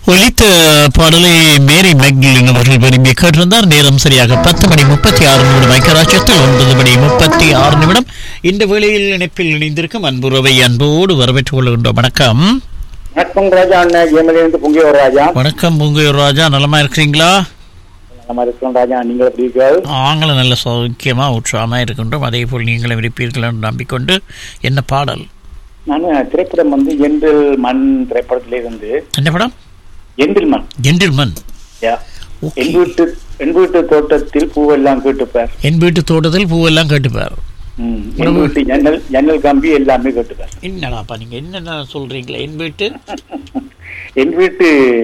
ஒலித்த பாடலை மேரி மெக்லின் அவர்கள் விரும்பி கேட்டிருந்தார் நேரம் சரியாக பத்து மணி முப்பத்தி ஆறு நிமிடம் ஐக்கராட்சத்தில் ஒன்பது மணி முப்பத்தி ஆறு நிமிடம் இந்த வேளையில் இணைப்பில் இணைந்திருக்கும் அன்புறவை அன்போடு வரவேற்றுக் கொள்கின்றோம் வணக்கம் வணக்கம் ராஜா அண்ணன் ஜெயமலிருந்து பொங்கியோர் ராஜா வணக்கம் பூங்கையூர் ராஜா நலமா இருக்கிறீங்களா நம்ம இருக்கிறோம் ராஜா நீங்கள் எப்படி இருக்கிறாரு நாங்களும் நல்ல சௌக்கியமா உற்சாகமா இருக்கின்றோம் அதே போல் நீங்களும் இருப்பீர்கள் என்று நம்பிக்கொண்டு என்ன பாடல் நான் திரைப்படம் வந்து எண்டில் மண் திரைப்படத்திலிருந்து என்ன படம் எண்டில் மண் ஜென்டில்மன் யா. என் வீட்டு என் வீட்டு தோட்டத்தில் பூவெல்லாம் கேட்டுப்பார் என் வீட்டு தோட்டத்தில் பூவெல்லாம் கேட்டுப்பார் ம். என் வீட்டு ஜன்னல் ஜன்னல் கம்பி எல்லாமே கேட்டுப்பார் என்னடாப்பா நீங்க என்னென்ன சொல்றீங்களா என் வீட்டு என் வீட்டு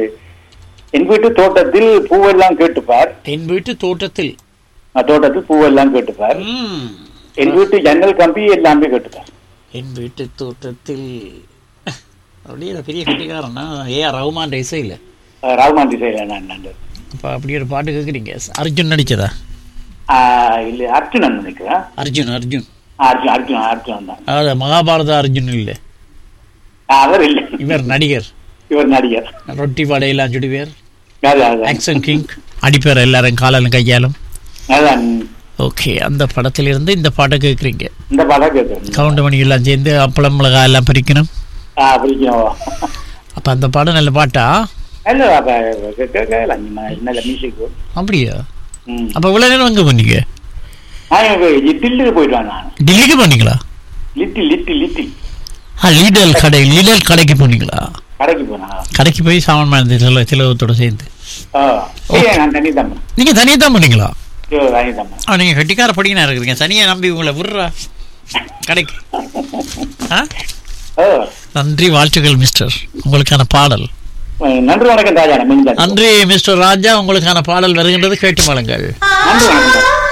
என் வீட்டு தோட்டத்தில் பூவெல்லாம் கேட்டுப்பார் என் வீட்டு தோட்டத்தில் அஹ், தோட்டத்தில் பூவெல்லாம் கேட்டுப்பார் ம். என் வீட்டு ஜன்னல் கம்பி எல்லாமே கேட்டுப்பார் என் வீட்டு தோட்டத்தில் அப்படியே ஒரு பெரிய கட்டிக்காரனா ஏ ஆர் ரகுமான் இசையில் அஹ், ராகுமான் திசையில் நான் நான் இப்போ அப்படி ஒரு பாட்டு கேட்குறீங்க அர்ஜுன் நடிச்சதா ஆஹ், இல்ல அர்ஜுனன் நினைக்கிறேன் அர்ஜுன் அர்ஜுன் அர்ஜுன் அர்ஜுன் அர்ஜுன் தான் அதாவது மகாபாரத அர்ஜுன் இல்லை ஆஹ், அவர் இல்லை இவர் நடிகர் இவர் நடிகர் ரொட்டி வடையெல்லாம் சுடுவேர் அது அதுதான். ஆக்ஷன் கிங் அடிப்பேர் எல்லாரும் காலாலும் கையாலும் அதுதான் ஓகே அந்த படத்திலிருந்து இந்த பாட்டை கேட்குறீங்க இந்த படம் கேட்குறேன் கவுண்டமணி எல்லாம் சேர்ந்து அப்பளம் மிளகாய் எல்லாம் பறிக்கணும் ஆ பிடிக்கும் அப்போ அந்த பாடம் நல்ல பாட்டா இல்ல அப்ப கேட்கலாம் நல்ல மியூசிக் அப்படியா ம் அப்போ இவ்வளோ நேரம் எங்கே பண்ணீங்க நான் லிட்டிலுக்கு போயிட்டு வந்தேன் நான் டெல்லிக்கு பண்ணீங்களா லிட்டில் லிட்டில் லிட்டில் ஆ லீடல் கடை லீடல் கடைக்கு போனீங்களா கடைக்கு போனேன் கடைக்கு போய் சாமான் வாங்கி சில சிலவத்தோட சேர்ந்து ஆ ஏய், நான் தனி தான் நீங்கள் தனியாக தான் பண்ணீங்களா தனி தான் ஆ நீங்கள் கட்டிக்கார படிக்கனா இருக்கிறீங்க தனியை நம்பி உங்களை விடுறா கடைக்கு ஆ ஓ நன்றி வாழ்த்துக்கள் மிஸ்டர் உங்களுக்கான பாடல் நன்றி வணக்கம் ராஜா மிஞ்சன் நன்றி மிஸ்டர் ராஜா உங்களுக்கான பாடல் வருகின்றது கேட்டு மாளுங்கள் நன்றி வணக்கம் ராஜா.